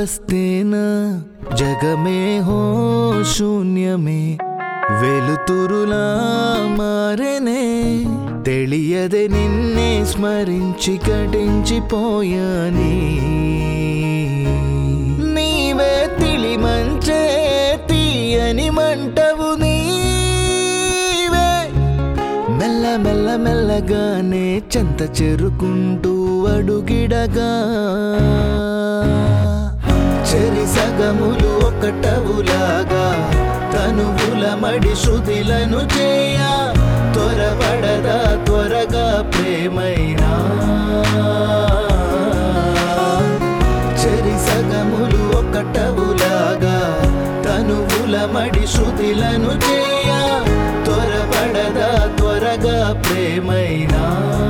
వస్తేనా జగమే హో శూన్యమే వెలుతురులా మారెనే తెలియదే నిన్నే స్మరించి కటించిపోయాని నీవే తిలి మంచే తీయని మంటవు నీవే మెల్ల మెల్ల మెల్లగానే చెంత చెరుకుంటూ అడుగిడగా చెరి సగములు ఒకటవులాగా తనువుల మడి శృతిలను చేయ త్వరపడదా త్వరగా ప్రేమైనా చెరి సగములు ఒకటవులాగా తనువుల మడి శృతిలను చేయ త్వరపడదా త్వరగా ప్రేమైనా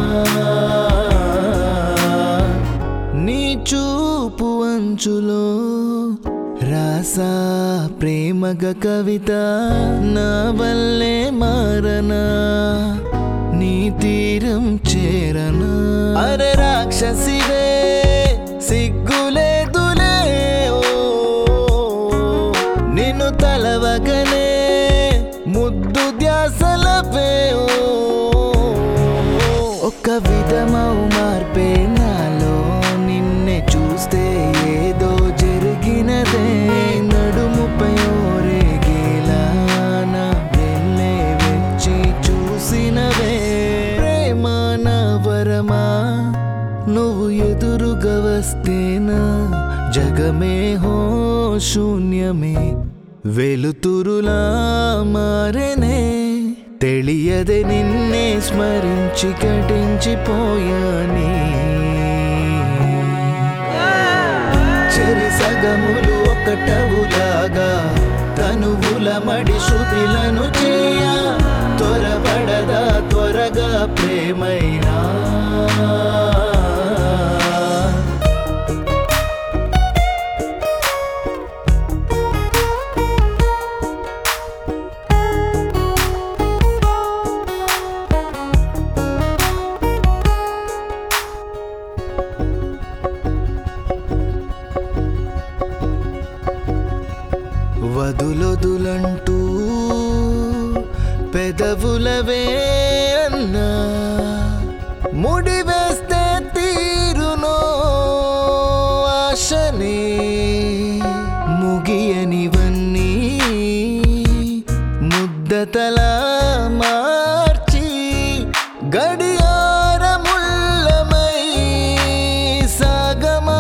నీ చూపు అంచులో రాసా ప్రేమగ కవిత నా వల్లే మారనా నీ తీరం చేరనా అరే రాక్షసివే సిగ్గులేదులే ఓ నిన్ను తలవగనే ముద్దు ధ్యాసలపే ఓ ఒక విధమౌ మార్పే నాలో నిన్నే చూస్తే ఏదో జరిగినదే నడుముపై ఓరేగేలా నా వెళ్ళే వచ్చి చూసినవే ప్రేమ నా వరమా నువ్వు ఎదురుగా వస్తేనా జగమే హో శూన్యమే వెలుతురులా మారెనే తెలియదే నిన్నే స్మరించి కటించిపోయాని చెరి సగములు ఒకటవులాగా తనువుల మడి శృతిలను చేయ త్వరపడదా త్వరగా ప్రేమైనా వదులొదులంటూ పెదవులవే అన్నా ముడి వేస్తే తీరునో ఆశనే ముగియనివన్నీ ముద్దతలా మార్చి గడియారముల్లమై సాగమా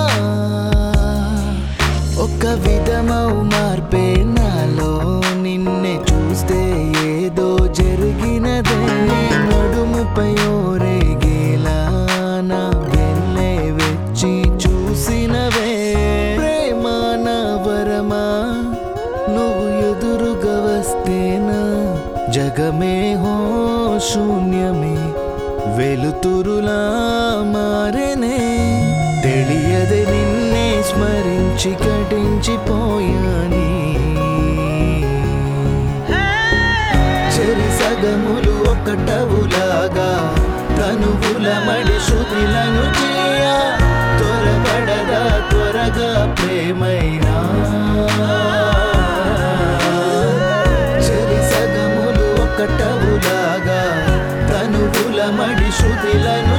ఒక విధమౌ మార్పే నాలో నిన్నే చూస్తే ఏదో జరిగినదే నడుముపై ఓరేగేలా నా వెళ్ళే వచ్చి చూసినవే ప్రేమ నా వరమా నువ్వు ఎదురుగా వస్తేనా జగమే హో శూన్యమే వెలుతురులా మారెనే తెలియదే నిన్నే స్మరించి కటించిపోయాని చెరి సగములు ఒకటవులాగా తనువుల మడి శృతిలను చేయ త్వరపడదా త్వరగా ప్రేమైనా చెరి సగములు ఒకటవులాగా తనువుల మడి శృతిలను